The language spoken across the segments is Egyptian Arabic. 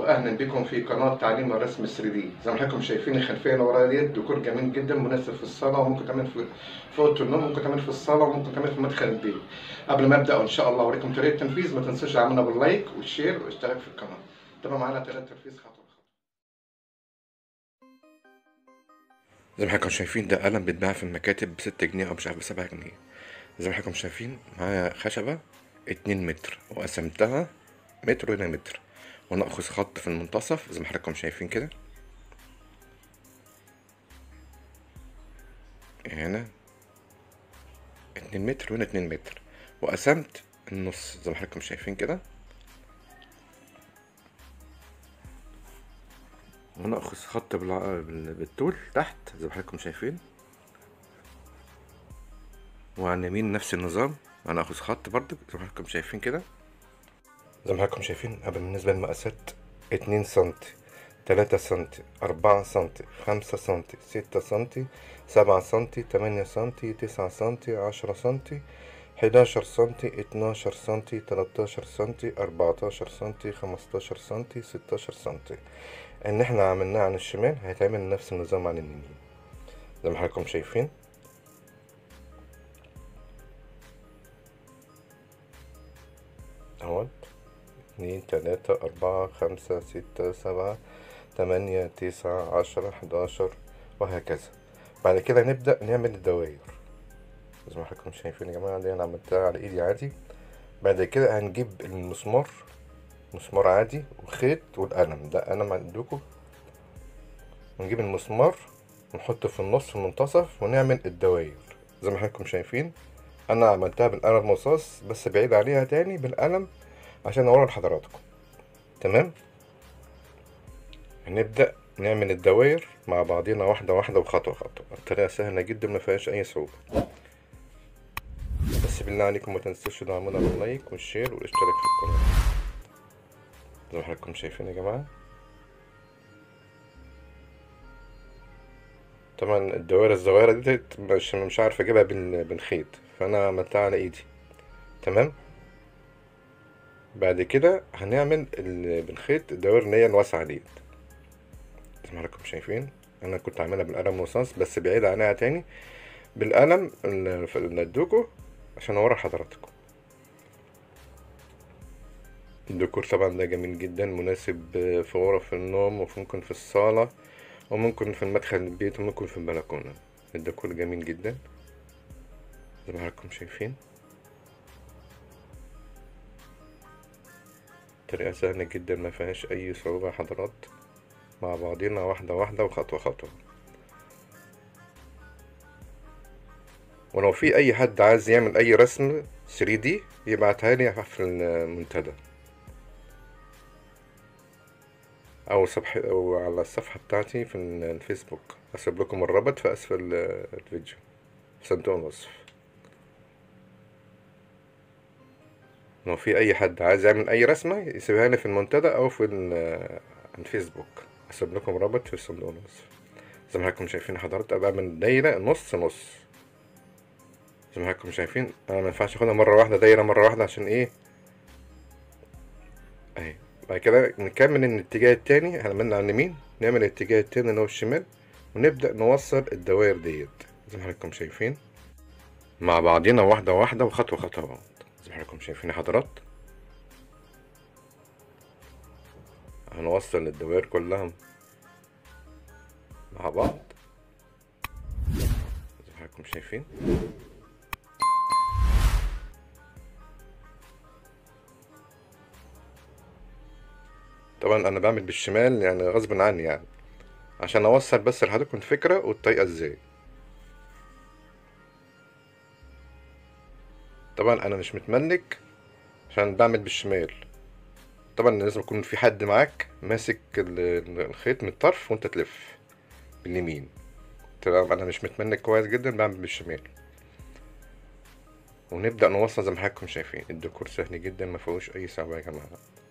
واهلا بكم في قناه تعليم الرسم 3 دي زي ما حضراتكم شايفين الخلفيه اللي ورايا ديت ديكور جميل جدا مناسب في الصاله وممكن كمان في في اوضه النوم ممكن كمان في الصاله وممكن كمان في مدخل البيت قبل ما ابدا ان شاء الله اوريكم طريقه التنفيذ ما تنسوش تعملنا باللايك والشير والاشتراك في القناه تابعوا معانا طريقه التنفيذ خطوه بخطوه زي ما حضراتكم شايفين ده قلم بيتباع في المكاتب بستة جنيه او مش عارف بسبعة جنيه زي ما حضراتكم شايفين معايا خشبة اتنين متر وقسمتها متر وهنا متر ونأخذ خط في المنتصف زي ما حضراتكم شايفين كده هنا اتنين متر وهنا اتنين متر وقسمت النص زي ما حضراتكم شايفين كده ونأخذ خط بالع- بال- بالطول تحت زي ما حضراتكم شايفين وعلى اليمين نفس النظام هناخذ خط برضو زي ما حضراتكم شايفين كده زي ما حضراتكم شايفين قبل بالنسبة للمقاسات اتنين سنتي تلاتة سنتي أربعة سنتي خمسة سنتي ستة سنتي سبعة سنتي تمانية سنتي تسعة سنتي عشرة سنتي حداشر سنتي اتناشر سنتي تلاتاشر سنتي أربعتاشر سنتي خمستاشر سنتي ستاشر سنتي ان احنا عملناه عن الشمال هيتعمل نفس النظام عن اليمين زي ما حضراتكم شايفين اهوت اتنين تلاتة أربعة خمسة ستة سبعة تمانية تسعة عشرة حداشر وهكذا بعد كده نبدأ نعمل الدواير زي ما حضراتكم شايفين يا جماعة دي أنا عملتها على إيدي عادي بعد كده هنجيب المسمار مسمار عادي وخيط والقلم ده قلم عندكم ونجيب المسمار ونحطه في النص في المنتصف ونعمل الدواير زي ما حضراتكم شايفين انا عملتها بالقلم الرصاص بس بعيد عليها تاني بالقلم عشان اوري لحضراتكم تمام هنبدأ نعمل الدواير مع بعضينا واحدة واحدة وخطوة خطوة الطريقة سهلة جدا ما فيهاش أي صعوبة بس بالله عليكم ما تنسوش تدعمونا باللايك والشير والاشتراك في القناة زي ما حضراتكم شايفين يا جماعة طبعا الدوائر الصغيرة دي مش مش عارف اجيبها بال- بالخيط فانا عملتها على ايدي تمام بعد كده هنعمل ال- بالخيط الدوائر اللي هي الواسعة ديت زي ما حضراتكم شايفين انا كنت عاملها بالقلم رصاص بس بعيد عنها تاني بالقلم ال- في الدوكو عشان اوري حضراتكم الديكور طبعا ده جميل جدا مناسب في غرف النوم وممكن في الصالة وممكن في مدخل البيت وممكن في البلكونة الديكور جميل جدا زي ما حضراتكم شايفين طريقة سهلة جدا ما فيهاش أي صعوبة يا حضرات مع بعضينا واحدة واحدة وخطوة خطوة ولو في أي حد عايز يعمل أي رسم 3D يبعتها لي في المنتدى او صفحة او على الصفحة بتاعتي في ال- الفيسبوك هسيب لكم الرابط في اسفل آه، الفيديو في صندوق الوصف لو في اي حد عايز يعمل اي رسمة يسيبها لي في المنتدى او في ال- آه، الفيسبوك هسيب لكم رابط في صندوق الوصف زي ما حضراتكم شايفين حضرتك ابقى من دايرة نص نص زي ما حضراتكم شايفين انا ما ينفعش اخدها مرة واحدة دايرة مرة واحدة عشان ايه اهي بعد كده نكمل الاتجاه التاني هنعملنا على اليمين نعمل الاتجاه التاني اللي هو الشمال ونبدأ نوصل الدوائر ديت زي ما حضراتكم شايفين مع بعضينا واحدة واحدة وخطوة خطوة زي ما حضراتكم شايفين يا حضرات هنوصل الدوائر كلها مع بعض زي ما حضراتكم شايفين طبعا انا بعمل بالشمال يعني غصب عني يعني عشان اوصل بس لحضراتكم الفكرة والطريقة ازاي طبعا انا مش متملك عشان بعمل بالشمال طبعا لازم يكون في حد معاك ماسك ال- الخيط من الطرف وانت تلف باليمين تمام انا مش متملك كويس جدا بعمل بالشمال ونبدأ نوصل زي ما حضراتكم شايفين الديكور سهل جدا ما فيهوش اي صعوبة يا جماعة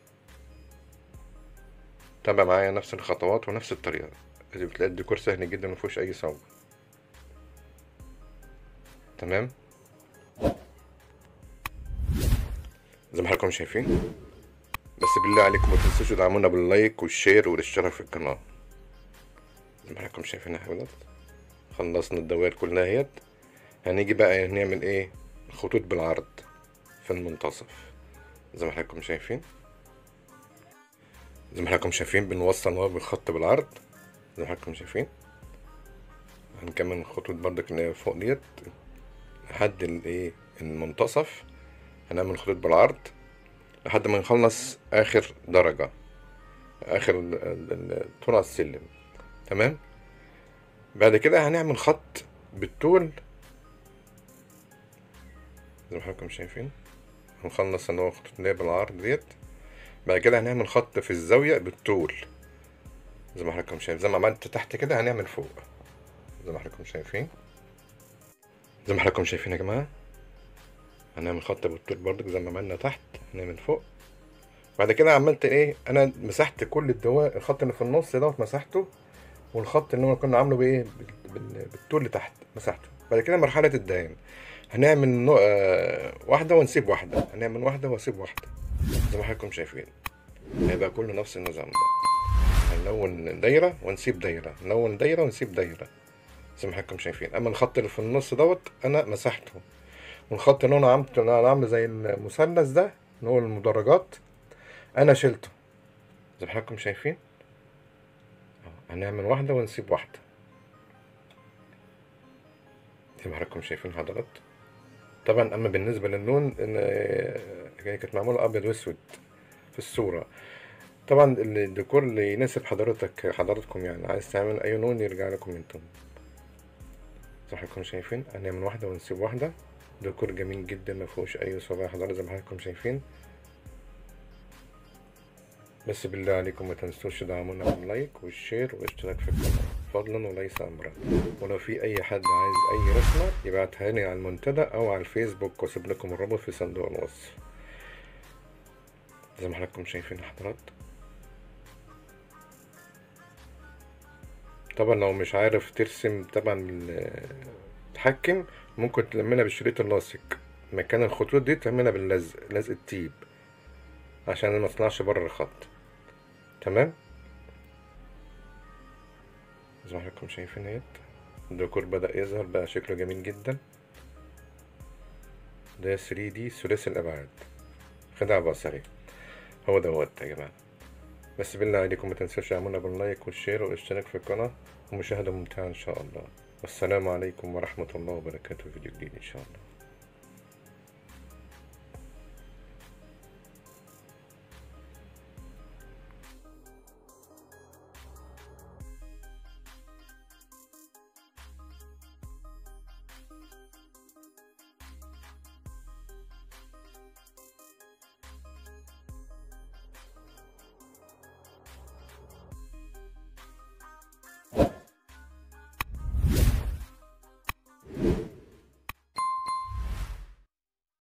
تابع معايا نفس الخطوات ونفس الطريقة بتلاقي الديكور سهل جدا مفيهوش أي صعوبة تمام زي ما حضراتكم شايفين بس بالله عليكم ما تنسوش تدعمونا باللايك والشير والاشتراك في القناة زي ما حضراتكم شايفين يا حبيبات خلصنا الدوائر كلها اهيت هنيجي بقى نعمل ايه خطوط بالعرض في المنتصف زي ما حضراتكم شايفين زي ما حضراتكم شايفين بنوصل اهو بالخط بالعرض زي ما حضراتكم شايفين هنكمل الخطوط برضك اللي هي فوق ديت لحد الايه المنتصف هنعمل خطوط بالعرض لحد ما نخلص اخر درجة اخر ال- ال- ال- طول على السلم تمام بعد كده هنعمل خط بالطول زي ما حضراتكم شايفين هنخلص اللي هو خطوط اللي هي بالعرض ديت بعد كده هنعمل خط في الزاوية بالطول زي ما حضراتكم شايفين زي ما عملت تحت كده هنعمل فوق زي ما حضراتكم شايفين زي ما حضراتكم شايفين يا جماعة هنعمل خط بالطول برضك زي ما عملنا تحت هنعمل فوق بعد كده عملت ايه انا مسحت كل الدوائر الخط اللي في النص دوت مسحته والخط اللي هو كنا عامله بايه بال- بال- بالطول لتحت مسحته بعد كده مرحلة الدهان هنعمل نوع آه، واحدة ونسيب واحدة هنعمل واحدة واسيب واحدة زي ما حضراتكم شايفين هيبقى كله نفس النظام ده هنلون دايرة ونسيب دايرة نلون دايرة ونسيب دايرة زي ما حضراتكم شايفين اما الخط اللي في النص دوت انا مسحته والخط اللي انا عملته اللي انا عامله زي المثلث ده اللي هو المدرجات انا شلته زي ما حضراتكم شايفين أهو، هنعمل واحدة ونسيب واحدة زي ما حضراتكم شايفين حضرات طبعا اما بالنسبة للون إن هي كانت معمولة ابيض واسود في الصورة طبعا الديكور اللي يناسب حضرتك حضراتكم يعني عايز تعمل اي لون يرجع لكم انتم زي ما حضراتكم شايفين هنعمل واحدة ونسيب واحدة ديكور جميل جدا ما فيهوش اي صبايا حضرتك زي ما حضراتكم شايفين بس بالله عليكم ما تنسوش تدعمونا باللايك والشير والاشتراك في القناة فضلا وليس امرا ولو في اي حد عايز اي رسمة يبعتها لي على المنتدى او على الفيسبوك واسيب لكم الرابط في صندوق الوصف زي ما حضراتكم شايفين حضرات طبعا لو مش عارف ترسم طبعا تحكم ممكن تلمنا بالشريط اللاصق مكان الخطوط دي تعملها باللزق لزق التيب عشان ما تطلعش بره الخط تمام زي ما حضراتكم شايفين اهيت الديكور بدأ يظهر بقى شكله جميل جدا ده 3 دي ثلاثي الأبعاد خدع بصري هو دوت يا جماعة بس بالله عليكم ما تنسوش تعملونا باللايك والشير والاشتراك في القناة ومشاهدة ممتعة إن شاء الله والسلام عليكم ورحمة الله وبركاته في فيديو جديد إن شاء الله